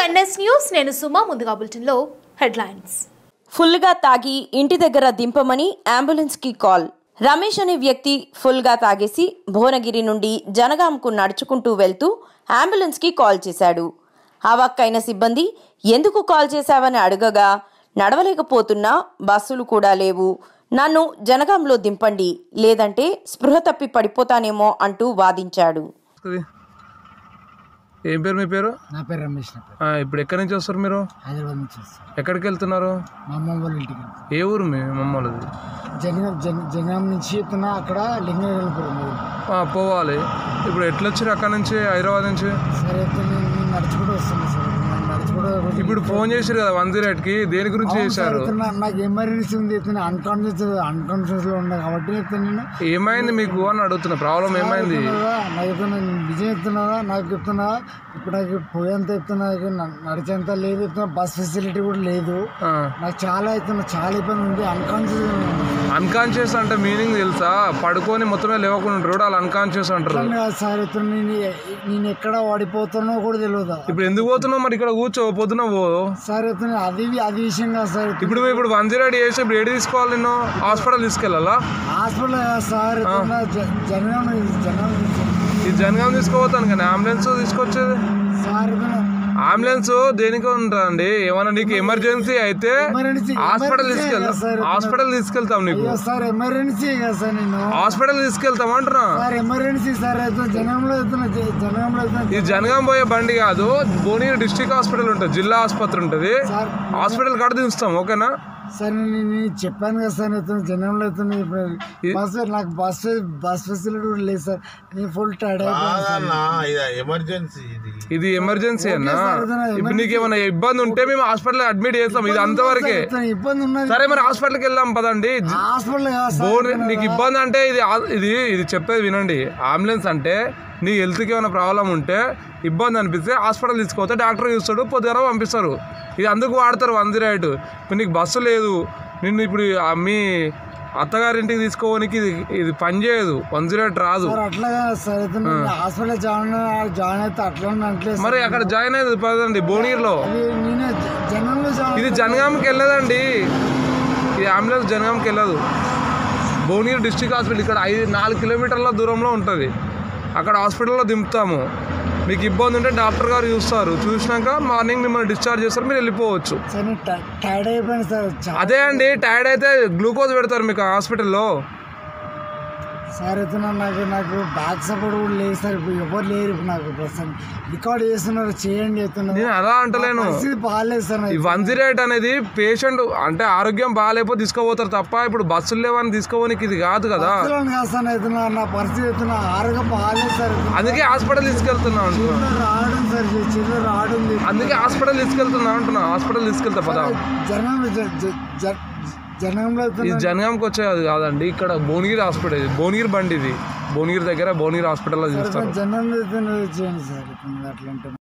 NS news నేను సుమా ముందుగా బులెటిన్లో హెడ్లైన్స్ ఫుల్గా తాగి ఇంటి దగ్గర దింపమని అంబులెన్స్కి కాల్ రమేష్ అనే వ్యక్తి ఫుల్గా తాగేసి భువనగిరి నుండి జనగాంకు నడుచుకుంటూ వెళ్తూ అంబులెన్స్కి కాల్ చేశాడు అవాక్కైన సిబ్బంది ఎందుకు కాల్ చేశావని అడగగా నడవలేకపోతున్నా బస్సులు కూడా లేవు నన్ను జనగాంలో దింపండి లేదంటే స్పృహ తప్పి పడిపోతానేమో అంటూ వాదించాడు ఇది. ఏం పేరు మీ పేరు నా పేరు రమేష్ నా పేరు ఆ, ఇప్పుడు ఎక్కడి నుంచి వస్తారు మీరు హైదరాబాద్ నుంచి వస్తాను ఎక్కడికి వెళ్తున్నారు మా అమ్మ వాళ్ళ ఇంటికి వెళ్తాను. ఏ ఊరు మీ మమ్మల్ది జనగాం జన జనగాం నుంచి ఎత్తున అక్కడ లింగపురం పోవాలి ఇప్పుడు ఎట్లా వచ్చారు అక్కడ నుంచి హైదరాబాద్ నుంచి సరే అయితే నేను నేను నడుచుకుంటూ వస్తాను సార్ నేను నడుచుకుంటూ కొంచెం- ఇప్పుడు ఫోన్ చేశారు కదా వన్ జీరో కి దేని గురించి అవును సార్, చేశారు అయితే నా- నాకు ఎమర్జెన్సీ ఉంది అయితే అన్కాన్షియస్ అన్కాన్షియస్ లో ఉన్నా కాబట్టి అయితే నేను ఏమైంది మీకు అని అడుగుతున్నా ప్రాబ్లం ఏమైంది చెప్తున్నారా? నాకు చెప్తున్నా నిజం చెప్తున్నారా నాకు చెప్తున్నా ఇప్పుడు నాకు పోయేంత చెప్తున్నా నాకు న- నడిచేంత లేదు చెప్తున్నా బస్ ఫెసిలిటీ కూడా లేదు నాకు చాలా అవుతున్నా చాలా ఇబ్బంది ఉంది అన్కాన్షియస్ అన్కాన్షియస్ అంటే మీనింగ్ తెలుసా పడుకొని మొత్తమే లేవకుండా ఉంటారు వాళ్ళు అన్కాన్షియస్ అంటారు సార్ అయితే నేను నేను ఎక్కడ వాడిపోతానో కూడా తెలియదు ఇప్పుడు ఎందుకు పోతున్నావు మరి ఇక్కడ కూర్చో పొద్దున పో సార్ అయితే అది అది విషయం కాదు సార్ ఇప్పుడు ఇప్పుడు వన్ జీరో ఎయిట్ చేసి ఇప్పుడు ఏడు తీసుకోవాలి నేను హాస్పిటల్ తీసుకెళ్ళాలా హాస్పిటల్ కాదు సార్ అయితే జ- జనం జనం ఈ జనగాం తీసుకోపోతాను కానీ అంబులెన్స్ తీసుకొచ్చేది సార్ అయితే అంబులెన్స్ దేనికి ఉంటుందండి ఏమన్నా నీకు ఎమర్జెన్సీ అయితే ఎమర్జెన్సీ హాస్పిటల్ ఎమర్జెన్సీ తీసుకెళ్తాం కదా సార్ హాస్పిటల్ తీసుకెళ్తాం నీకు అయ్యో సార్ ఎమర్జెన్సీ కదా సార్ నేను హాస్పిటల్ తీసుకెళ్తాం అంటున్నా సార్ ఎమర్జెన్సీ సార్ అయితే జనంలో వెళ్తున్నా జ- జనంలో వెళ్తున్నా ఈ జనగాం పోయే బండి కాదు భువనగిరి డిస్ట్రిక్ట్ హాస్పిటల్ ఉంటుంది జిల్లా ఆసుపత్రి ఉంటుంది సార్ హాస్పిటల్ కాడ దించుతాం ఓకేనా సార్ నేను నేను చెప్పాను కదా సార్ అయితే జనంలో వెళ్తున్నా ఇప్పుడు బస్ నాకు బస్ బస్ ఫెసిలిటీ కూడా లేదు సార్ నేను ఫుల్ టైర్డ్ అయిపోయాను సార్. కాదన్నా ఇది ఎమర్జెన్సీ ఇది ఇది ఎమర్జెన్సీ అన్నా సార్, ఇది ఇప్పుడు నీకు ఏమైనా ఇబ్బంది ఉంటే మేము హాస్పిటల్ అడ్మిట్ చేస్తాం ఇది అంతవరకే సార్, ఇబ్బంది ఉన్నది సరే మరి హాస్పిటల్కి వెళ్దాం పదండి హాస్పిటల్ కాదు సార్ బోన్ నీకు ఇబ్బంది అంటే ఇది ఆ- ఇది ఇది చెప్పేది వినండి అంబులెన్స్ అంటే నీ హెల్త్కి ఏమైనా ప్రాబ్లం ఉంటే ఇబ్బంది అనిపిస్తే హాస్పిటల్ తీసుకుపోతే డాక్టర్ చూస్తాడు పొద్దున పంపిస్తారు ఇది అందుకు వాడతారు వన్ జీరో ఎయిట్ ఇప్పుడు నీకు బస్సు లేదు నిన్ను ఇప్పుడు ఆ మీ అత్తగారింటికి తీసుకోవడానికి ఇది ఇది పని చేయదు వన్ జీరో ఎయిట్ రాదు సార్ అట్లా కాదు సార్ అయితే నేను హాస్పిటల్ జాయిన్ జాయిన్ అయితే అట్లా అనట్లేదు మరి అక్కడ జాయిన్ అయ్యేది పదండి భువనగిరిలో అది నేనే జ- జనంలో జాయిన్ ఇది జనగాంకి వెళ్ళదండి ఇది అంబులెన్స్ జనగాంకి వెళ్ళదు భువనగిరి డిస్ట్రిక్ట్ హాస్పిటల్ ఇక్కడ ఐదు నాలుగు కిలోమీటర్ల దూరంలో ఉంటుంది అక్కడ హాస్పిటల్లో దింపుతాము మీకు ఇబ్బంది ఉంటే డాక్టర్ గారు చూస్తారు చూసినాక మార్నింగ్ మిమ్మల్ని డిశ్చార్జ్ చేస్తారు మీరు వెళ్ళిపోవచ్చు సార్ నేను టై- టైర్డ్ అయిపోయాను సార్ చా- అదే అండి టైర్డ్ అయితే గ్లూకోజ్ పెడతారు మీకు హాస్పిటల్లో సార్ అయితే నా- నాకు నాకు బ్యాక్ సపోర్ట్ కూడా లేదు సార్ ఇప్పుడు ఎవరు లేరు ఇప్పుడు నాకు ప్రస్తుతం రికార్డ్ చేస్తున్నారు చేయండి చెప్తున్నారు నేను అలా అంటలేను పరిస్థితి బాగాలేదు సార్ ఈ నాకు. వన్ జీరో ఎయిట్ అనేది పేషెంట్ అంటే ఆరోగ్యం బాగాలేకపోతే తీసుకోపోతారు తప్ప ఇప్పుడు బస్సులు లేవని తీసుకోవడానికి ఇది కాదు కదా అసలు కాదు సార్ అయితే నా- నా పరిస్థితి అయితే నా ఆరోగ్యం బాగాలేదు సార్ అందుకే హాస్పిటల్ తీసుకెళ్తున్నా అంటున్నా చేతులు రావడం సార్ చేతులు రావడం లేదు. అందుకే హాస్పిటల్ తీసుకెళ్తున్నా అంటున్నా హాస్పిటల్ తీసుకెళ్తా పదా జనం జ- జ- జ- జనంలో అయితే ఇది జనగాంకి వచ్చేది కాదండి ఇక్కడ భువనగిరి హాస్పిటల్ ఇది భువనగిరి బండి ఇది భువనగిరి దగ్గర భువనగిరి హాస్పిటల్లో చూస్తారు జనంలో అయితే చేయండి సార్ ఇప్పుడు అట్లా అంటే